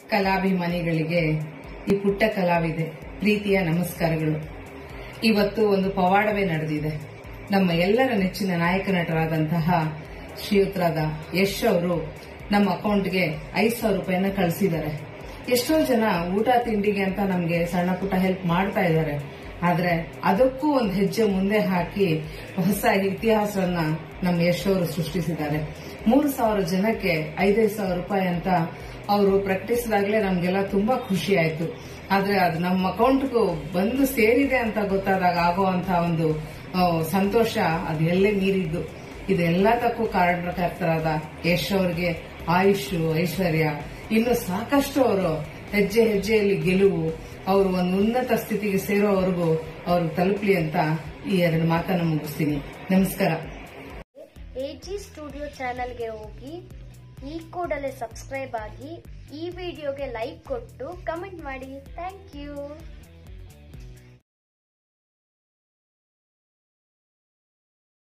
ಕಲಾಭಿಮಾನಿಗಳಿಗೆ ಈ ಪುಟ್ಟ ಕಲಾವಿದೆ ಪ್ರೀತಿಯ ನಮಸ್ಕಾರಗಳು ಇವತ್ತು ಒಂದು ಪವಾಡವೇ ನಡೆದಿದೆ ನಮ್ಮ ಎಲ್ಲರ ನೆಚ್ಚಿನ ನಾಯಕ ನಟರಾದಂತಹ ಶ್ರೀಯುತರಾದ ಯಶ್ ಅವರು ನಮ್ಮ ಅಕೌಂಟ್ಗೆ ಐದು ಸಾವಿರ ರೂಪಾಯಿನ ಕಳಿಸಿದ್ದಾರೆ ಎಷ್ಟೋ ಜನ ಊಟ ತಿಂಡಿಗೆ ಅಂತ ನಮ್ಗೆ ಸಣ್ಣ ಪುಟ್ಟ ಹೆಲ್ಪ್ ಮಾಡ್ತಾ ಇದ್ದಾರೆ ಆದ್ರೆ ಅದಕ್ಕೂ ಒಂದು ಹೆಜ್ಜೆ ಮುಂದೆ ಹಾಕಿ ಹೊಸ ಇತಿಹಾಸವನ್ನ ನಮ್ಮ ಯಶ್ ಅವರು ಸೃಷ್ಟಿಸಿದ್ದಾರೆ ಮೂರು ಸಾವಿರ ಜನಕ್ಕೆ ಐದೈದು ಸಾವಿರ ರೂಪಾಯಿ ಅಂತ ಅವರು ಪ್ರಕಟಿಸಿದಾಗಲೇ ನಮ್ಗೆಲ್ಲ ತುಂಬಾ ಖುಷಿ ಆಯ್ತು ಆದ್ರೆ ಅದು ನಮ್ಮ ಅಕೌಂಟ್ಗೂ ಬಂದು ಸೇರಿದೆ ಅಂತ ಗೊತ್ತಾದಾಗ ಆಗುವಂತ ಒಂದು ಆ, ಸಂತೋಷ ಅದು ಎಲ್ಲೇ ಮೀರಿದ್ದು ಇದೆಲ್ಲದಕ್ಕೂ ಕಾರಣಕರ್ತರಾದ ಯಶ್ ಅವರಿಗೆ ಆಯುಷ್ ಐಶ್ವರ್ಯ ಇನ್ನು ಸಾಕಷ್ಟು ಅವರು ಹೆಜ್ಜೆ ಹೆಜ್ಜೆಯಲ್ಲಿ ಗೆಲುವು ಅವರು ಒಂದು ಉನ್ನತ ಸ್ಥಿತಿಗೆ ಸೇರೋವರೆಗೂ ಅವರು ತಲುಪಲಿ ಅಂತ ಈ ಎರಡು ಮಾತನ್ನು ಮುಗಿಸ್ತೀನಿ ನಮಸ್ಕಾರ ಎಜಿ ಸ್ಟುಡಿಯೋ ಚಾನಲ್ಗೆ ಹೋಗಿ ಈ ಕೂಡಲೇ ಸಬ್ಸ್ಕ್ರೈಬ್ ಆಗಿ ಈ ವಿಡಿಯೋಗೆ ಲೈಕ್ ಕೊಟ್ಟು ಕಮೆಂಟ್ ಮಾಡಿ ಥ್ಯಾಂಕ್ ಯು